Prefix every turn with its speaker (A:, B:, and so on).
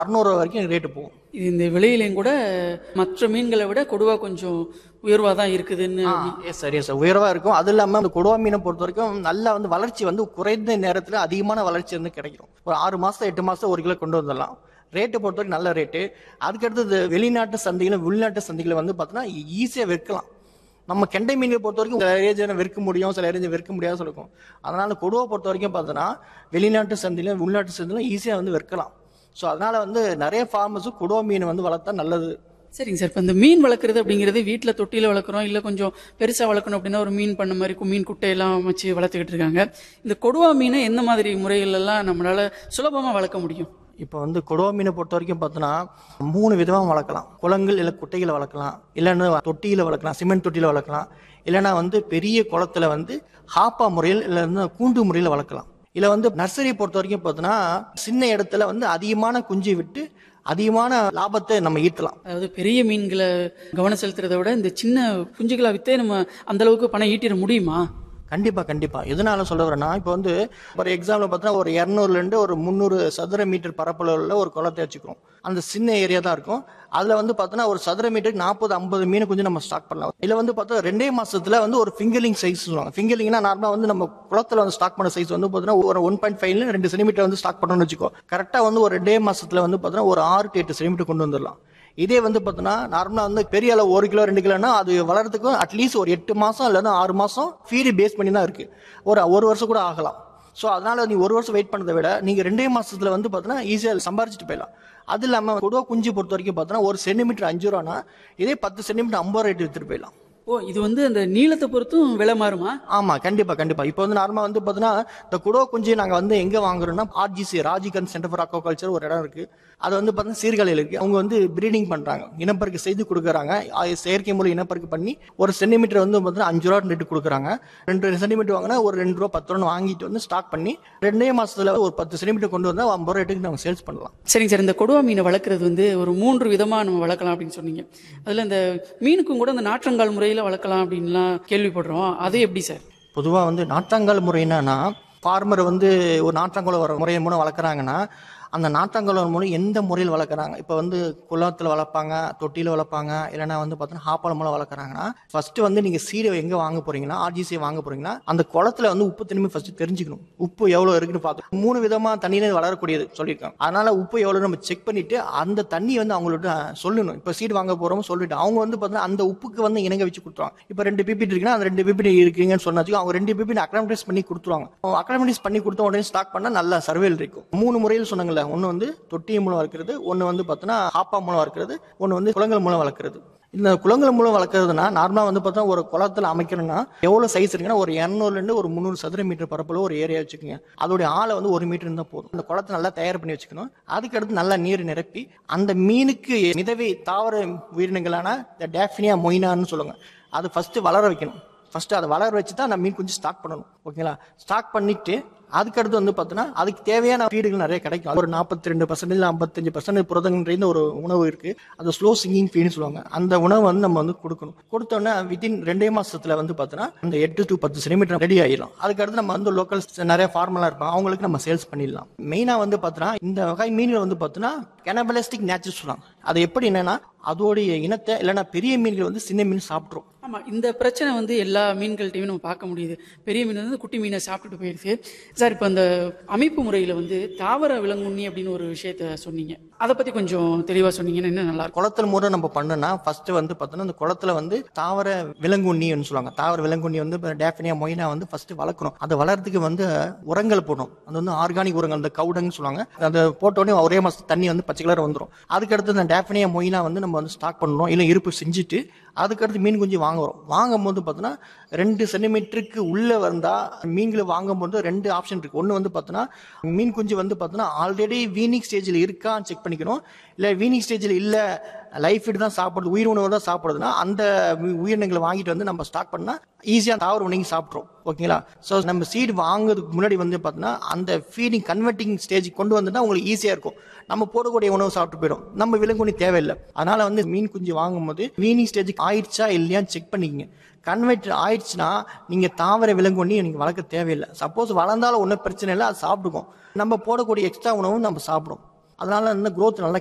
A: அறநூறுவா வரைக்கும் ரேட்டு போகும்
B: இது இந்த விலையிலையும் கூட மற்ற மீன்களை விட கொடுவா கொஞ்சம் உயர்வா தான் இருக்குதுன்னு
A: எஸ் சார் எஸ் சார் உயர்வா இருக்கும் அது இல்லாம அந்த கொடுவா மீனை பொறுத்த வரைக்கும் நல்லா வந்து வளர்ச்சி வந்து குறைந்த நேரத்துல அதிகமான வளர்ச்சி வந்து கிடைக்கும் ஒரு ஆறு மாசம் எட்டு மாசம் ஒரு கிலோ கொண்டு வந்துடலாம் ரேட்டை பொறுத்த வரைக்கும் நல்ல ரேட்டு அதுக்கடுத்தது வெளிநாட்டு சந்தைகளை உள்நாட்டு சந்தைகளை வந்து பார்த்தீங்கன்னா ஈஸியாக விற்கலாம் நம்ம கெண்டை மீன்களை பொறுத்த வரைக்கும் சில ஏரியா விற்க முடியும் சில ஏரியா விற்க முடியாது சொல்லிருக்கும் அதனால கொடுவை பொறுத்த வரைக்கும் பார்த்தோன்னா வெளிநாட்டு சந்தையிலும் உள்நாட்டு சந்தையிலும் ஈஸியாக வந்து விற்கலாம் ஸோ அதனால வந்து நிறைய ஃபார்மர்ஸும் கொடுவா மீன் வந்து வளர்த்தா நல்லது
B: சரிங்க சார் இப்போ இந்த மீன் வளர்க்குறது அப்படிங்கிறது வீட்டில் தொட்டியில் வளர்க்குறோம் இல்லை கொஞ்சம் பெருசாக வளர்க்கணும் அப்படின்னா ஒரு மீன் பண்ண மாதிரி கு- மீன் குட்டையெல்லாம் வச்சு வளர்த்துக்கிட்டு இருக்காங்க இந்த கொடுவா மீனை எந்த மாதிரி முறைகள் எல்லாம் நம்மளால சுலபமாக வளர்க்க முடியும்
A: இப்போ வந்து கொடுவா மீனை பொறுத்த வரைக்கும் பார்த்தோன்னா மூணு விதமாக வளர்க்கலாம் குளங்கள் இல்லை குட்டைகளை வளர்க்கலாம் இல்லைன்னா தொட்டியில் வளர்க்கலாம் சிமெண்ட் தொட்டியில் வளர்க்கலாம் இல்லைன்னா வந்து பெரிய குளத்துல வந்து ஹாப்பா முறையில் இல்லைன்னா கூண்டு முறையில் வளர்க்கலாம் இல்லை வந்து நர்சரி பொறுத்த வரைக்கும் பார்த்தோன்னா சின்ன இடத்துல வந்து அதிகமான குஞ்சு விட்டு அதிகமான லாபத்தை நம்ம ஈட்டலாம்
B: அதாவது பெரிய மீன்களை கவனம் செலுத்துறதை விட இந்த சின்ன குஞ்சுகளை வித்தே நம்ம அந்த அளவுக்கு பணம் ஈட்டிட முடியுமா
A: கண்டிப்பா கண்டிப்பா எதனால சொல்ல வரேன்னா இப்போ வந்து ஒரு எக்ஸாம்பிள் பார்த்தா ஒரு இரநூறுல இருந்து ஒரு முந்நூறு சதுர மீட்டர் பரப்பளவுல ஒரு குளத்தை வச்சுக்கிறோம் அந்த சின்ன ஏரியா தான் இருக்கும் அதுல வந்து பார்த்தோன்னா ஒரு சதுர மீட்டருக்கு நாற்பது ஐம்பது மீன் கொஞ்சம் நம்ம ஸ்டாக் பண்ணலாம் இதுல வந்து பார்த்தா ரெண்டே மாசத்துல வந்து ஒரு ஃபிங்கலிங் சைஸ் சொல்லுவாங்க ஃபிங்கலிங்னா நார்மலா வந்து நம்ம குளத்துல வந்து ஸ்டாக் பண்ண சைஸ் வந்து பார்த்தீங்கன்னா ஒரு ஒன் பாயிண்ட் ஃபைவ்ல ரெண்டு சென்டிமீட்டர் வந்து ஸ்டாக் பண்ணணும்னு வச்சுக்கோ கரெக்டா வந்து ஒரு ரெண்டே மாசத்துல வந்து பார்த்தோன்னா ஒரு ஆறு டு எட்டு சென்டிமீட்டர் கொண்டு வந்துடலாம் இதே வந்து பார்த்தோன்னா நார்மலாக வந்து பெரிய அளவு ஒரு கிலோ ரெண்டு கிலோனா அது வளர்றதுக்கு அட்லீஸ்ட் ஒரு எட்டு மாசம் இல்லைன்னா ஆறு மாசம் ஃபீடு பேஸ் பண்ணி தான் இருக்கு ஒரு ஒரு வருஷம் கூட ஆகலாம் ஸோ அதனால நீ ஒரு வருஷம் வெயிட் பண்ணதை விட நீங்க ரெண்டே மாசத்துல வந்து பார்த்தோன்னா ஈஸியாக சம்பாரிச்சிட்டு போயிடலாம் அது இல்லாமல் கொடுவா குஞ்சு பொறுத்த வரைக்கும் பார்த்தோன்னா ஒரு சென்டிமீட்டர் அஞ்சு ரூபானா இதே பத்து சென்டிமீட்டர் ஐம்பது ரேட்டு வித்துட்டு போயிடலாம்
B: ஓ இது வந்து அந்த நீளத்தை பொறுத்தும் விலை மாறுமா
A: ஆமா கண்டிப்பா கண்டிப்பா இப்போ வந்து நார்மலா வந்து பாத்தீங்கன்னா இந்த குடோ குஞ்சு நாங்க வந்து எங்க வாங்குறோம்னா ஆர்ஜிசி ராஜிகன் சென்டர் ஃபார் அக்வாகல்ச்சர் ஒரு இடம் இருக்கு அது வந்து பாத்தீங்கன்னா சீர்காழியில் இருக்கு அவங்க வந்து பிரீடிங் பண்றாங்க இனப்பெருக்க செய்து கொடுக்குறாங்க ஆ- செயற்கை முறை இனப்பெருக்க பண்ணி ஒரு சென்டிமீட்டர் வந்து பாத்தீங்கன்னா அஞ்சு ரூபா ரேட்டு கொடுக்குறாங்க ரெண்டு சென்டிமீட்டர் வாங்கினா ஒரு ரெண்டு ரூபா பத்து ரூபா வாங்கிட்டு வந்து ஸ்டாக் பண்ணி ரெண்டே மாசத்துல ஒரு பத்து சென்டிமீட்டர் கொண்டு வந்தா ஐம்பது ரூபா ரேட்டுக்கு நம்ம சேல்ஸ் பண்ணலாம்
B: சரிங்க சார் இந்த கொடுவா மீனை வளர்க்குறது வந்து ஒரு மூன்று விதமாக நம்ம வளர்க்கலாம் அப்படின்னு சொன்னீங்க அதில் இந்த மீனுக்கும் கூட இந்த நாற்றங்கால் முறையில் வளர்க்கலாம் அப்படின்லாம் கேள்விப்படுறோம் அது எப்படி சார்
A: பொதுவாக வந்து நாட்டாங்கால் முறை என்னன்னா ஃபார்மர் வந்து ஒரு நாட்டாங்கால் வர முறை மூலம் வளர்க்குறாங்கன்னா அந்த நாட்டாங்கால் மூலம் எந்த முறையில் வளர்க்குறாங்க இப்போ வந்து குளத்தில் வளர்ப்பாங்க தொட்டியில் வளர்ப்பாங்க இல்லைன்னா வந்து பார்த்தீங்கன்னா ஹாப்பால் மூலம் வளர்க்குறாங்கன்னா ஃபர்ஸ்ட் வந்து நீங்கள் சீரை எங்கே வாங்க போறீங்கன்னா ஆர்ஜிசி வாங்க போறீங்கன்னா அந்த குளத்துல வந்து உப்பு தனிமை ஃபர்ஸ்ட் தெரிஞ்சுக்கணும் உப்பு எவ்வளோ இருக்குன்னு பார்த்து மூணு விதமாக தண்ணியில் வளரக்கூடியது சொல்லியிருக்காங்க அதனால உப்பு எவ்வளோ நம்ம செக் பண்ணிட்டு அந்த தண்ணி வந்து அவங்கள்ட்ட சொல்லணும் இப்போ சீடு வாங்க போறோம் சொல்லிட்டு அவங்க வந்து பார்த்தீங்கன்னா அந்த உப்புக்கு வந்து இணங்க வச்சு கொடுத்துருவாங்க இப்போ ரெண்டு பிபிடி இருக்குன்னா அந்த ரெண்டு பிபிடி இருக்குங்கன்னு சொன்னாச்சு அவங்க ரெண்டு பிபிடி அக்ராமடைஸ் பண்ணி கொடுத்துருவாங்க அக்ராமடைஸ் பண்ணி கொடுத்த உடனே ஸ்டாக் பண்ணா நல்ல சர்வேல் இருக்கும் மூணு முறையில் சொன்னாங்கல்ல ஒன்று வந்து தொட்டி மூலம் வளர்க்குறது ஒன்று வந்து பார்த்தோன்னா ஹாப்பா மூலம் வளர்க்குறது ஒன்று வந்து குளங்கள் மூலம் வளர்க்குறது இந்த குளங்கள் மூலம் வளர்க்குறதுனா நார்மலாக வந்து பார்த்தா ஒரு குளத்துல அமைக்கணும்னா எவ்வளோ சைஸ் இருக்குன்னா ஒரு இரநூறுலேருந்து ஒரு முந்நூறு சதுர மீட்டர் பரப்பளவு ஒரு ஏரியா வச்சுக்கோங்க அதோடைய ஆழம் வந்து ஒரு மீட்டர் இருந்தால் போதும் அந்த குளத்தை நல்லா தயார் பண்ணி வச்சுக்கணும் அதுக்கடுத்து நல்லா நீர் நிரப்பி அந்த மீனுக்கு மிதவை தாவர உயிரினங்களான இந்த டேஃபினியா மொயினான்னு சொல்லுவாங்க அது ஃபர்ஸ்ட் வளர வைக்கணும் ஃபர்ஸ்ட் அதை வளர வச்சு தான் நம்ம மீன் கொஞ்சம் ஸ்டாக் பண்ணணும் ஓகேங்களா ஸ்டாக் பண்ணிட்டு அதுக்கடுத்து வந்து பார்த்தோன்னா அதுக்கு தேவையான ஃபீடுகள் நிறைய கிடைக்கும் அது ஒரு நாற்பத்தி ரெண்டு பர்சன்டேஜ் ஐம்பத்தஞ்சு பர்சன்டேஜ் புரதங்கன்ற ஒரு உணவு இருக்கு அது ஸ்லோ சிங்கிங் ஃபீட்னு சொல்லுவாங்க அந்த உணவை வந்து நம்ம வந்து கொடுக்கணும் கொடுத்தோன்னே வித்தின் ரெண்டே மாசத்துல வந்து பார்த்தோன்னா அந்த எட்டு டு பத்து சென்டிமீட்டர் ரெடி ஆயிடும் அதுக்கடுத்து நம்ம வந்து லோக்கல் நிறைய ஃபார்மலா இருப்பாங்க அவங்களுக்கு நம்ம சேல்ஸ் பண்ணிடலாம் மெயினா வந்து பார்த்தோன்னா இந்த வகை மீன்கள் வந்து பார்த்தோன்னா கெனபலிஸ்டிக் நேச்சர் சொல்லுவாங்க அது எப்படி என்னன்னா அதோடைய இனத்தை இல்லைன்னா பெரிய மீன்கள் வந்து சின்ன மீன் சாப்பிட்ரும்
B: ஆமா இந்த பிரச்சனை வந்து எல்லா மீன்கள்ட்டையும் நம்ம பார்க்க முடியுது பெரிய மீன் வந்து குட்டி மீனை சாப்பிட்டுட்டு போயிருக்கு சார் இப்போ அந்த அமைப்பு முறையில் வந்து தாவர விலங்குண்ணி அப்படின்னு ஒரு விஷயத்த சொன்னீங்க அதை பத்தி கொஞ்சம் தெளிவா சொன்னீங்கன்னா இன்னும் நல்லா இருக்கும்
A: குளத்துல முறை நம்ம பண்ணோம்னா ஃபர்ஸ்ட் வந்து பார்த்தோன்னா அந்த குளத்துல வந்து தாவர விலங்குண்ணின்னு சொல்லுவாங்க தாவர விலங்குண்ணி வந்து டேஃபினியா மொயினா வந்து ஃபர்ஸ்ட் வளர்க்கணும் அதை வளர்றதுக்கு வந்து உரங்கள் போடணும் அது வந்து ஆர்கானிக் உரங்கள் அந்த கவுடங்னு சொல்லுவாங்க அதை போட்ட உடனே ஒரே மாசம் தண்ணி வந்து பச்சை கலர் வந்துடும் அதுக்கடுத்து இந்த டேஃபினியா மொயினா வந்து நம்ம வந்து ஸ்டாக் பண்ணணும் இல்லை இருப்பு செஞ்சுட்டு அதுக்கடுத்து மீன் குஞ்சு வாங்குறோம் வாங்கும் போது பார்த்தோன்னா ரெண்டு சென்டிமீட்டருக்கு உள்ள வந்தா மீன்களை வாங்கும்போது ரெண்டு ஆப்ஷன் இருக்கு ஒன்று வந்து பார்த்தோன்னா மீன் குஞ்சு வந்து பார்த்தோன்னா ஆல்ரெடி வீனிங் ஸ்டேஜில் இருக்கான்னு செக் பண்ணிக்கணும் இல்லை வீனிங் ஸ்டேஜில் இல்லை லைஃப் ஃபீட் தான் சாப்பிடுது உயிர் உணவு தான் சாப்பிடுதுன்னா அந்த உ- உயிரினங்களை வாங்கிட்டு வந்து நம்ம ஸ்டாக் பண்ணா ஈஸியாக தாவர உணவு சாப்பிட்றோம் ஓகேங்களா ஸோ நம்ம சீடு வாங்குறதுக்கு முன்னாடி வந்து பார்த்தோன்னா அந்த ஃபீடிங் கன்வெர்ட்டிங் ஸ்டேஜ் கொண்டு வந்துட்டா உங்களுக்கு ஈஸியாக இருக்கும் நம்ம போடக்கூடிய உணவு சாப்பிட்டு போயிடும் நம்ம விலங்குனி தேவையில்லை அதனால வந்து மீன் குஞ்சு வாங்கும்போது வீனிங் ஸ்டேஜுக்கு ஆயிடுச்சா இல்லையான்னு செக் பண்ணிக்கங்க கன்வெர்ட் ஆயிடுச்சுன்னா நீங்க தாவர விலங்குண்ணி நீங்க வளர்க்க தேவையில்லை சப்போஸ் வளர்ந்தாலும் ஒன்றும் பிரச்சனை இல்லை அது சாப்பிட்டுக்கும் நம்ம போடக்கூடிய எக்ஸ்ட்ரா உணவும் நம்ம சாப்பிடும் அதனால வந்து growth நல்லா